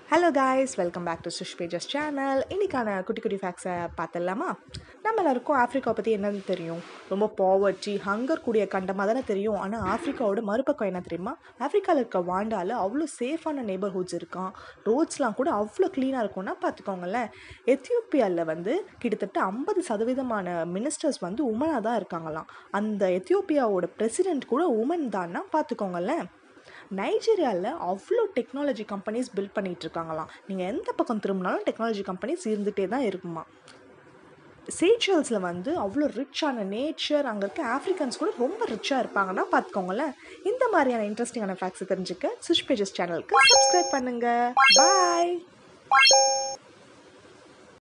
hello guys welcome back to Sush pages channel இன்றைக்கான குட்டி குட்டி ஃபேக்ஸை பார்த்துடலாமா நம்ம எல்லாருக்கும் ஆஃப்ரிக்கா பற்றி என்னன்னு தெரியும் ரொம்ப பாவர்ட்டி ஹங்கர் கூடிய கண்டமாக தானே தெரியும் ஆனால் ஆஃப்ரிக்காவோட மறுபக்கம் என்ன தெரியுமா ஆஃப்ரிக்காவில் இருக்க வாண்டாவில் அவ்வளோ சேஃபான நெய்பர்ஹுட்ஸ் இருக்கான் ரோட்ஸ்லாம் கூட அவ்வளோ க்ளீனாக இருக்கும்னா பார்த்துக்கோங்களேன் எத்தியோப்பியாவில் வந்து கிட்டத்தட்ட ஐம்பது சதவீதமான மினிஸ்டர்ஸ் வந்து உமனாக தான் இருக்காங்களாம் அந்த எத்தியோப்பியாவோட பிரசிடென்ட் கூட உமன் தான்னா பார்த்துக்கோங்களேன் நைஜீரியாவில் அவ்வளோ டெக்னாலஜி கம்பெனிஸ் பில்ட் பண்ணிகிட்டு இருக்காங்களாம் நீங்கள் எந்த பக்கம் திரும்பினாலும் டெக்னாலஜி கம்பெனிஸ் இருந்துகிட்டே தான் இருக்குமா சேச்சல்ஸில் வந்து அவ்வளோ ரிச்சான நேச்சர் அங்கே இருக்க ஆஃப்ரிக்கன்ஸ் கூட ரொம்ப ரிச்சாக இருப்பாங்கன்னா பார்த்துக்கோங்களேன் இந்த மாதிரியான இன்ட்ரெஸ்டிங்கான ஃபேக்ட்ஸ் தெரிஞ்சுக்க சுஷ் பேஜஸ் சேனலுக்கு சப்ஸ்கிரைப் பண்ணுங்கள் பாய்